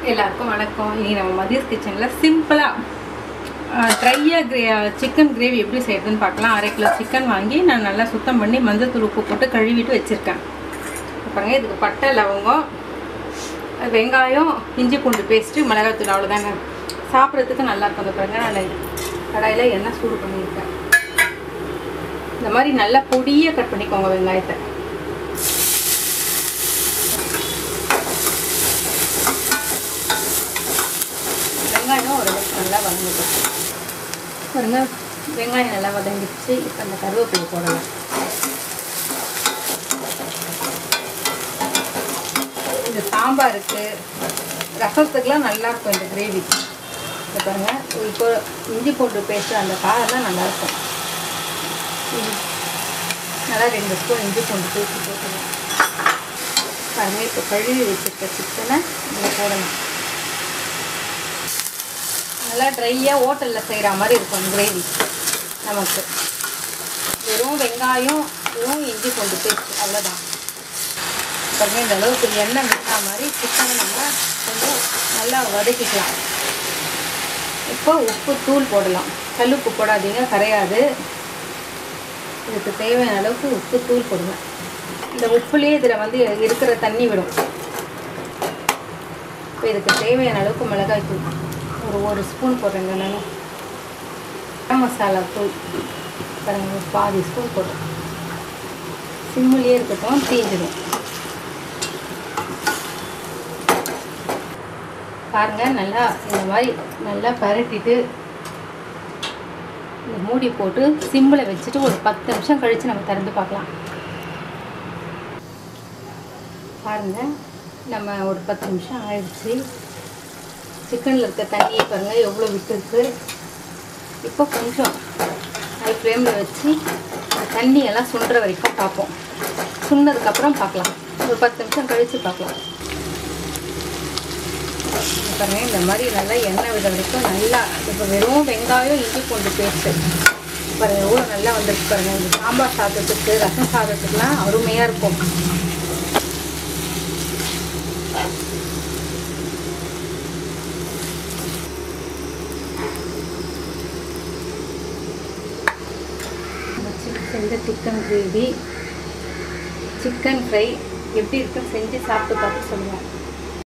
எல்லாருக்கும் வணக்கம் இன்னைக்கு நம்ம மதியஸ் கிச்சனில் சிம்பிளாக ட்ரையாக கிரே சிக்கன் கிரேவி எப்படி செய்யறதுன்னு பார்க்கலாம் அரை கிலோ சிக்கன் வாங்கி நான் நல்லா சுத்தம் பண்ணி மஞ்சள் உப்பு போட்டு கழுவிட்டு வச்சுருக்கேன் பாருங்க இதுக்கு பட்டை லவங்கம் அஹ் வெங்காயம் இஞ்சி பூண்டு பேஸ்ட்டு மிளகாத்தூள் அவ்வளோதாங்க சாப்பிட்றதுக்கு நல்லா இருக்கும் அந்த பாருங்க நான் கடாயில் எண்ணெய் சூடு பண்ணியிருக்கேன் இந்த மாதிரி நல்லா பொடியாக கட் பண்ணிக்கோங்க வெங்காயத்தை வெங்காயம் ஓரளவுக்கு நல்லா வதங்கிடும் பாருங்க வெங்காயம் நல்லா வதங்கிடுச்சு இப்போ அந்த கருவேப்பிலை போடலாம் இந்த சாம்பாருக்கு ரசத்துக்குலாம் நல்லா இருக்கும் இந்த கிரேவி இதை பாருங்க இப்போ இஞ்சி பூண்டு பேஸ்ட் அந்த காரம்லாம் நல்லாயிருக்கும் நல்லா ரெண்டு ஸ்பூன் இஞ்சி பூண்டு பேஸ்ட் போட்டுக்கலாம் பாருங்க இப்போ கழுவி வச்சுருக்க சிக்கனை இதில் போடலாம் நல்லா ட்ரையாக ஹோட்டலில் செய்கிற மாதிரி இருக்கும் கிரேவி நமக்கு வெறும் வெங்காயம் வெறும் இஞ்சி பூண்டு பேஸ்ட் அவ்வளோதான் பாருங்க இந்த அளவுக்கு எண்ணெய் விட்டா மாதிரி சிக்கனை நம்ம கொஞ்சம் நல்லா வதக்கிக்கலாம் இப்போ உப்பு தூள் போடலாம் கல்லுப்பு போடாதீங்க கரையாது இதுக்கு தேவையான அளவுக்கு உப்பு தூள் போடுங்க இந்த உப்புலேயே இதில் வந்து இருக்கிற தண்ணி விடும் இப்போ இதுக்கு தேவையான அளவுக்கு மிளகாய் தூள் ஒரு ஒரு ஸ்பூன் போடுறேங்க நான் கரம் மசாலா தூள் பாருங்க ஒரு பாதி ஸ்பூன் போடுறேன் சிம்மிலேயே இருக்கட்டும் தீஞ்சிடும் பாருங்க நல்லா இந்த மாதிரி நல்லா பரட்டிட்டு இந்த மூடி போட்டு சிம்மில் வச்சுட்டு ஒரு பத்து நிமிஷம் கழித்து நம்ம திறந்து பார்க்கலாம் பாருங்க நம்ம ஒரு பத்து நிமிஷம் ஆயிடுச்சு சிக்கனில் இருக்க தண்ணியை பாருங்கள் எவ்வளோ விட்டுருக்கு இப்போ கொஞ்சம் ஹை ஃப்ளேமில் வச்சு அந்த தண்ணியெல்லாம் சுண்டுற வரைக்கும் பார்ப்போம் சுண்டதுக்கப்புறம் பார்க்கலாம் ஒரு பத்து நிமிஷம் கழித்து பார்க்கலாம் பாருங்க இந்த மாதிரி நல்லா எண்ணெய் விட வரைக்கும் நல்லா இப்போ வெறும் வெங்காயம் இஞ்சி பூண்டு பேஸ்ட்டு பாருங்க எவ்வளோ நல்லா வந்துருக்கு பாருங்க இந்த சாம்பார் சாதத்துக்கு ரசம் சாதத்துக்குலாம் அருமையாக இருக்கும் செஞ்ச சிக்கன் கிரேவி சிக்கன் ஃப்ரை எப்படி இருக்குன்னு செஞ்சு சாப்பிட்டு பார்த்து சொல்லுங்கள்